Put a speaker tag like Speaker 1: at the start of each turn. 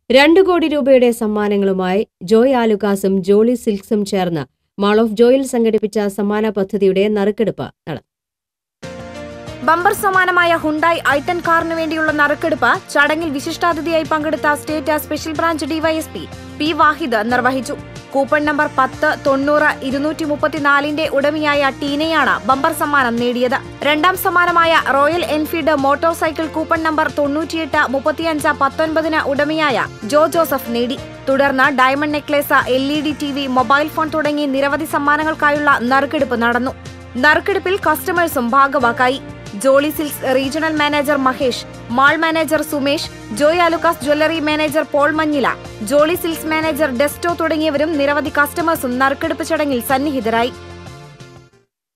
Speaker 1: രണ്ട് കോടി രൂപയുടെ സമ്മാനങ്ങളുമായി ജോയ് ആലുക്കാസും ജോളി സിൽക്സും ചേർന്ന് മാൾ ഓഫ് ജോയിൽ സംഘടിപ്പിച്ച സമ്മാന പദ്ധതിയുടെ നറുക്കെടുപ്പ് നടന്നു
Speaker 2: ബമ്പർ സമാനമായ ഹുണ്ടായി ഐട്ടൻ കാറിന് വേണ്ടിയുള്ള നറുക്കെടുപ്പ് ചടങ്ങിൽ വിശിഷ്ടാതിഥിയായി പങ്കെടുത്ത state special branch DYSP P Wahid നിർവഹിച്ചു കൂപ്പൺ നമ്പർ പത്ത് തൊണ്ണൂറ് ഇരുന്നൂറ്റി മുപ്പത്തിനാലിന്റെ ഉടമയായ ടീനയാണ് ബമ്പർ സമ്മാനം നേടിയത് രണ്ടാം സമ്മാനമായ royal enfield motorcycle coupon number തൊണ്ണൂറ്റിയെട്ട് മുപ്പത്തിയഞ്ച് പത്തൊൻപതിന് ഉടമയായ ജോ ജോസഫ് നേടി തുടർന്ന് diamond necklace L E D T V mobile phone തുടങ്ങി നിരവധി സമ്മാനങ്ങൾക്കായുള്ള നറുക്കെടുപ്പ് നടന്നു നറുക്കെടുപ്പിൽ കസ്റ്റമേഴ്സും ഭാഗവാക്കായി Jolly Silks regional manager Mahesh mall manager Sumesh Joy Alukkas jewellery manager Paul Manjila Jolly Silks manager Desto തുടങ്ങിയവരും നിരവധി കസ്റ്റമേഴ്സും നറുക്കെടുപ്പ് ചടങ്ങിൽ സന്നിഹിതരായി